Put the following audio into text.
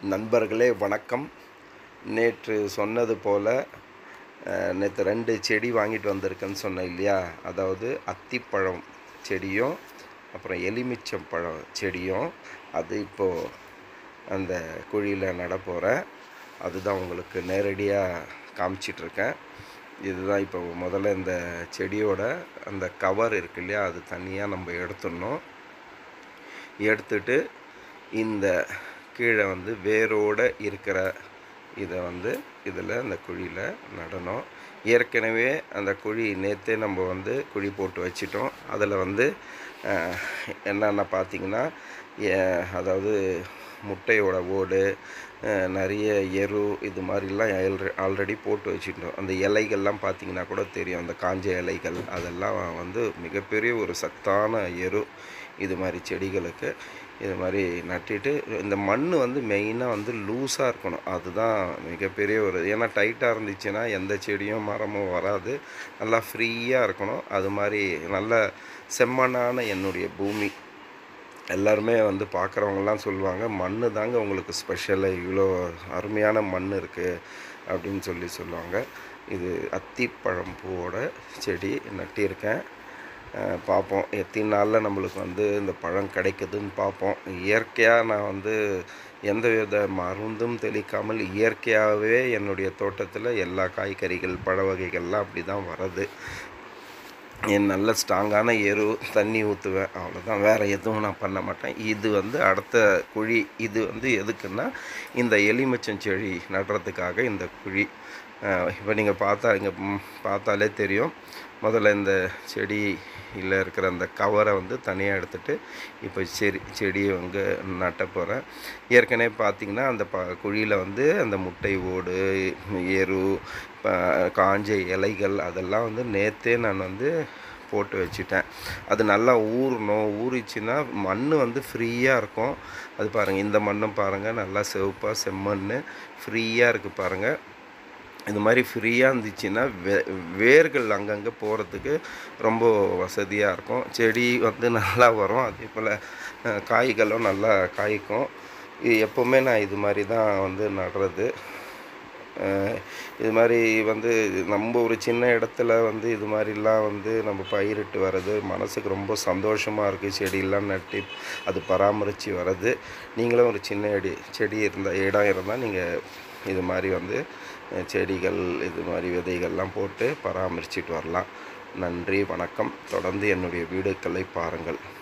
நண்பர்களே வணக்கம் நேற்று சொன்னது போல் நேற்று ரெண்டு செடி வாங்கிட்டு வந்திருக்கேன்னு சொன்னேன் இல்லையா அதாவது அத்திப்பழம் செடியும் அப்புறம் எலுமிச்சம் பழம் செடியும் அது இப்போது அந்த குழியில் நட போகிறேன் அதுதான் உங்களுக்கு நேரடியாக காமிச்சிட்ருக்கேன் இதுதான் இப்போ முதல்ல இந்த செடியோட அந்த கவர் இருக்கு இல்லையா அது தனியாக நம்ம எடுத்துடணும் எடுத்துட்டு இந்த கீழே வந்து வேரோட இருக்கிற இதை வந்து இதில் அந்த குழியில் நடணும் ஏற்கனவே அந்த குழி நேற்றே நம்ம வந்து குழி போட்டு வச்சிட்டோம் அதில் வந்து அஹ், என்னென்ன பார்த்தீங்கன்னா ஏ- அதாவது முட்டையோட ஓடு அஹ், நிறைய எரு இது மாதிரிலாம் ஆல்ரெடி போட்டு வச்சுட்டோம் அந்த இலைகள்லாம் பார்த்தீங்கன்னா கூட தெரியும் அந்த காஞ்ச இலைகள் அதெல்லாம் வந்து மிகப்பெரிய ஒரு சத்தான எரு இது மாதிரி செடிகளுக்கு இது மாதிரி நட்டிட்டு இந்த மண் வந்து மெயினாக வந்து லூஸாக இருக்கணும் அதுதான் மிகப்பெரிய ஒரு ஏன்னா டைட்டாக இருந்துச்சுன்னா எந்த செடியும் மரமும் வராது நல்லா ஃப்ரீயாக இருக்கணும் அது மாதிரி நல்ல செம்மண்ணான என்னுடைய பூமி எல்லாருமே வந்து பார்க்குறவங்கலாம் சொல்லுவாங்க மண் தாங்க உங்களுக்கு ஸ்பெஷலு இவ்வளோ அருமையான மண் இருக்குது அப்படின்னு சொல்லி சொல்லுவாங்க இது அத்திப்பழம் பூவோட செடி நட்டியிருக்கேன் அஹ் பார்ப்போம் எத்தனை நாளில் நம்மளுக்கு வந்து இந்த பழம் கிடைக்குதுன்னு பார்ப்போம் இயற்கையாக நான் வந்து எந்த வித மருந்தும் தெளிக்காமல் இயற்கையாகவே என்னுடைய தோட்டத்தில் எல்லா காய்கறிகள் பழ வகைகள்லாம் அப்படி தான் வருது என் நல்ல ஸ்ட்ராங்கான எரு தண்ணி ஊற்றுவேன் அவ்வளோதான் வேறு எதுவும் நான் பண்ண மாட்டேன் இது வந்து அடுத்த குழி இது வந்து எதுக்குன்னா இந்த எலுமிச்சம் செடி நடுறதுக்காக இந்த குழி இப்போ நீங்கள் பார்த்தா இங்கே பார்த்தாலே தெரியும் முதல்ல இந்த செடியில் இருக்கிற அந்த கவரை வந்து தனியாக எடுத்துட்டு இப்போ செடி செடியை வந்து நட்ட போகிறேன் ஏற்கனவே பார்த்தீங்கன்னா அந்த ப குழியில் வந்து அந்த முட்டை ஓடு எரு ப- காஞ்ச இலைகள் அதெல்லாம் வந்து நேற்றே நான் வந்து போட்டு வச்சுட்டேன் அது நல்லா ஊறணும் ஊறிச்சுன்னா மண் வந்து ஃப்ரீயாக இருக்கும் அது பாருங்கள் இந்த மண்ணும் பாருங்கள் நல்லா சிவப்பாக செம்மண் ஃப்ரீயாக இருக்குது பாருங்கள் இது மாதிரி ஃப்ரீயாக இருந்துச்சுன்னா வே வேர்கள் அங்கங்கே போகிறதுக்கு ரொம்ப வசதியாக இருக்கும் செடி வந்து நல்லா வரும் அதே போல் அஹ், காய்களும் நல்லா காய்க்கும் இது எப்போவுமே நான் இது மாதிரி தான் வந்து நடுறது அஹ், இது மாதிரி வந்து நம்ம ஒரு சின்ன இடத்துல வந்து இது மாதிரிலாம் வந்து நம்ம பயிரிட்டு வர்றது மனசுக்கு ரொம்ப சந்தோஷமாக இருக்குது செடியெல்லாம் நட்டு அது பராமரித்து வர்றது நீங்களும் ஒரு சின்ன எடி செடி இருந்தால் இடம் இருந்தால் நீங்கள் இது மாதிரி வந்து அஹ், செடிகள் இது மாதிரி விதைகள்லாம் போட்டு பராமரிச்சிட்டு வரலாம் நன்றி வணக்கம் தொடர்ந்து என்னுடைய வீடியோக்களை பாருங்கள்